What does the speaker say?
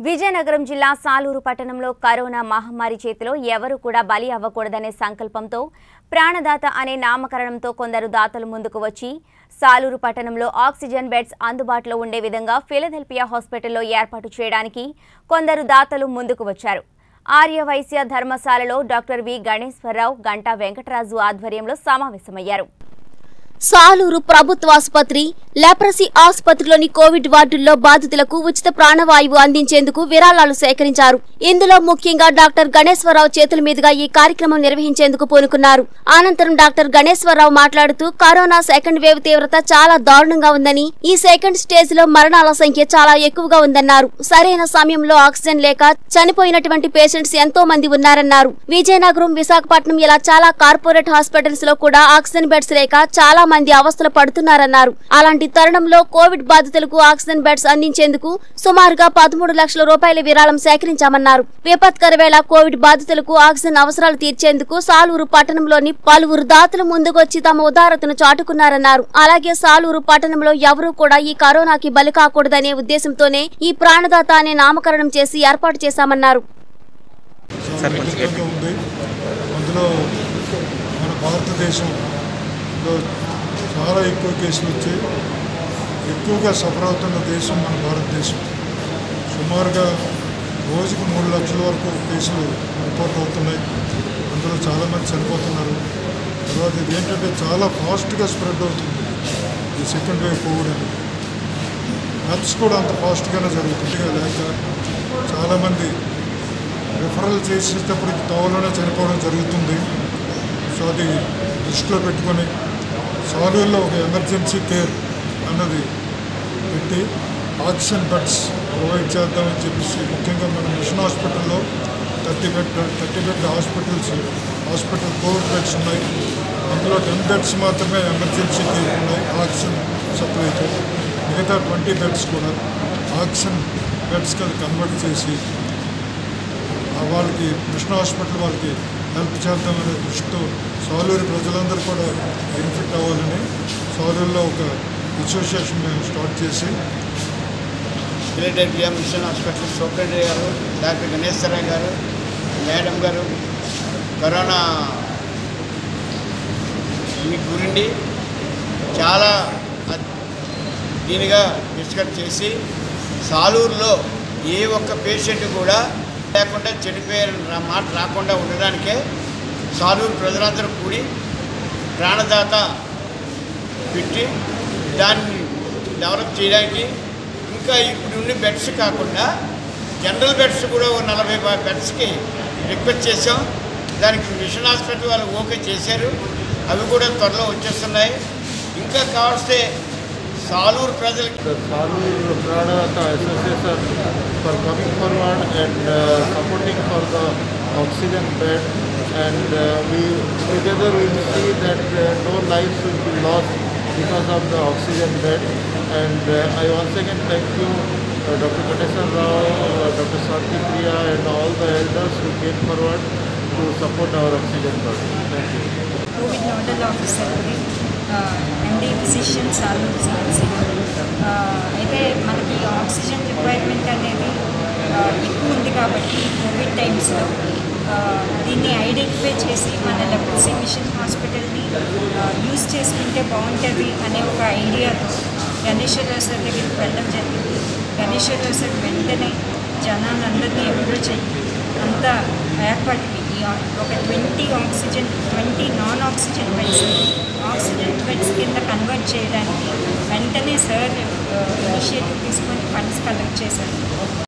విజయనగరం జిల్లా సాలూరు పట్టణంలో కరోనా మహమ్మారి చేతిలో ఎవరు కూడా బలి అవ్వకూడదనే సంకల్పంతో ప్రాణదాత అనే నామకరణంతో కొందరు దాతలు ముందుకు వచ్చి సాలూరు పట్టణంలో ఆక్సిజన్ బెడ్స్ అందుబాటులో ఉండే విధంగా ఫిలదెల్పియా హాస్పిటల్లో ఏర్పాటు చేయడానికి కొందరు దాతలు ముందుకు వచ్చారు ఆర్యవైశ్య ధర్మశాలలో డాక్టర్ వి గణేశ్వరరావు గంటా వెంకటరాజు ఆధ్వర్యంలో సమావేశమయ్యారు సాలూరు ప్రభుత్వ ఆసుపత్రి లెప్రసీ ఆసుపత్రిలోని కోవిడ్ వార్డుల్లో బాధితులకు ఉచిత ప్రాణవాయువు అందించేందుకు విరాళాలు సేకరించారు ఇందులో ముఖ్యంగా డాక్టర్ గణేశ్వరరావు చేతుల మీదుగా ఈ కార్యక్రమం నిర్వహించేందుకు పూనుకున్నారు అనంతరం డాక్టర్ గణేశ్వరరావు మాట్లాడుతూ కరోనా సెకండ్ వేవ్ తీవ్రత చాలా దారుణంగా ఉందని ఈ సెకండ్ స్టేజ్ లో మరణాల సంఖ్య చాలా ఎక్కువగా ఉందన్నారు సరైన సమయంలో ఆక్సిజన్ లేక చనిపోయినటువంటి పేషెంట్స్ ఎంతో మంది ఉన్నారన్నారు విజయనగరం విశాఖపట్నం ఇలా చాలా కార్పొరేట్ హాస్పిటల్స్ లో కూడా ఆక్సిజన్ బెడ్స్ లేక చాలా మంది అవస్థలు పడుతున్నారన్నారు అలాంటి తరుణంలో కోవిడ్ బాధితులకు ఆక్సిజన్ బెడ్స్ అందించేందుకు సుమారుగా పదమూడు లక్షల రూపాయల విరాళం సేకరించామన్నారు విపత్కర వేళ కోవిడ్ బాధితులకు ఆక్సిజన్ అవసరాలు తీర్చేందుకు సాలూరు పట్టణంలోని పలువురు దాతలు ముందుకొచ్చి తమ ఉదారతను చాటుకున్నారన్నారు అలాగే సాలూరు పట్టణంలో ఎవరూ కూడా ఈ కరోనాకి బలి కాకూడదనే ఉద్దేశంతోనే ఈ ప్రాణదాత అనే నామకరణం చేసి ఏర్పాటు చేశామన్నారు చాలా కష్టంగా ఉంది అందులో మన భారతదేశంలో చాలా ఎక్కువ కేసులు వచ్చాయి ఎక్కువగా సఫర్ అవుతున్న దేశం మన భారతదేశం సుమారుగా రోజుకు మూడు లక్షల వరకు కేసులు రిపోర్ట్ అవుతున్నాయి అందులో చాలామంది చనిపోతున్నారు తర్వాత ఇది ఏంటంటే చాలా ఫాస్ట్గా స్ప్రెడ్ అవుతుంది ఈ సెకండ్ వేవ్ కోవిడ్ అనేది డెత్స్ కూడా అంత ఫాస్ట్గానే జరుగుతుంది లేక చాలామంది రిఫరల్ చేసేటప్పటికి తోవలోనే చనిపోవడం జరుగుతుంది సో అది దృష్టిలో పెట్టుకొని సాలూరులో ఒక ఎమర్జెన్సీ కేర్ అన్నది పెట్టి ఆక్సిజన్ బెడ్స్ ప్రొవైడ్ చేద్దామని చెప్పేసి ముఖ్యంగా మన మిషన్ హాస్పిటల్లో thirty bed thirty bed hospitals hospital covid beds ఉన్నాయి అందులో టెన్ బెడ్స్ మాత్రమే ఎమర్జెన్సీ కేర్ ఉన్నాయి ఆక్సిజన్ సప్లైతో మిగతా ట్వంటీ బెడ్స్ కూడా ఆక్సిజన్ బెడ్స్ కింద కన్వర్ట్ చేసి ఆ వాళ్ళకి కృష్ణ హాస్పిటల్ వాళ్ళకి హెల్ప్ చేద్దామనే దృష్టితో సాలూరు ప్రజలందరూ కూడా బెనిఫిట్ అవ్వాలని సాలూరులో ఒక అసోసియేషన్ మేము స్టార్ట్ చేసి Philadelphia mission hospital superintendent garu doctor Ganeswararao garu madam గారు కరోనా మీ గురించి చాలా అద్- దీనిగా డిస్కస్ చేసి సాలూరులో ఏ ఒక్క పేషెంట్ కూడా లేకుండా చనిపోయారు రా- మాట రాకుండా ఉండడానికే సాలూరు ప్రజలందరూ కూడి ప్రాణదాత పెట్టి దాన్ని డెవలప్ చేయడానికి ఇంకా ఇప్పుడు ఉండే బెడ్స్ కాకుండా జనరల్ బెడ్స్ కూడా ఓ నలభై బ- బెడ్స్కి రిక్వెస్ట్ చేసాం దానికి మిషన్ హాస్పిటల్ వాళ్ళు ఓకే చేశారు అవి కూడా త్వరలో వచ్చేస్తున్నాయి ఇంకా కావస్తే సాలూరు ప్రజలకి the Salur Pranata Association for coming forward and uh, supporting for the oxygen bed and uh, we together will see that uh, no lives will be lost because of the oxygen bed and uh, I once again thank you uh, Dr. Ganesan Rao, uh, Dr. Santi Priya and all the elders who came forward to support our oxygen bed. Thank you. Covid nodal ఆఫీసర్ని MD physician Saluru CNC అయితే మనకి oxygen requirement అనేది ఆ, ఎక్కువ ఉంది కాబట్టి Covid టైమ్స్లో దీన్ని ఐడెంటిఫై చేసి మన లెప్రసీ మిషన్ హాస్పిటల్ని యూజ్ చేసుకుంటే బాగుంటుంది అనే ఒక ఐడియాతో గణేశ్వరరావు సార్ దగ్గరికి వెళ్ళడం జరిగింది గణేశ్వరరావు సార్ వెంటనే జనాలందరినీ అప్రోచ్ అయ్యి అంతా ఏర్పాటుకి ఈ ఆ- ఒక twenty oxygen twenty non oxygen beds oxygen beds కింద కన్వర్ట్ చేయడానికి వెంటనే సార్ ఇనిషియేటివ్ తీసుకొని ఫండ్స్ కలెక్ట్ చేశారు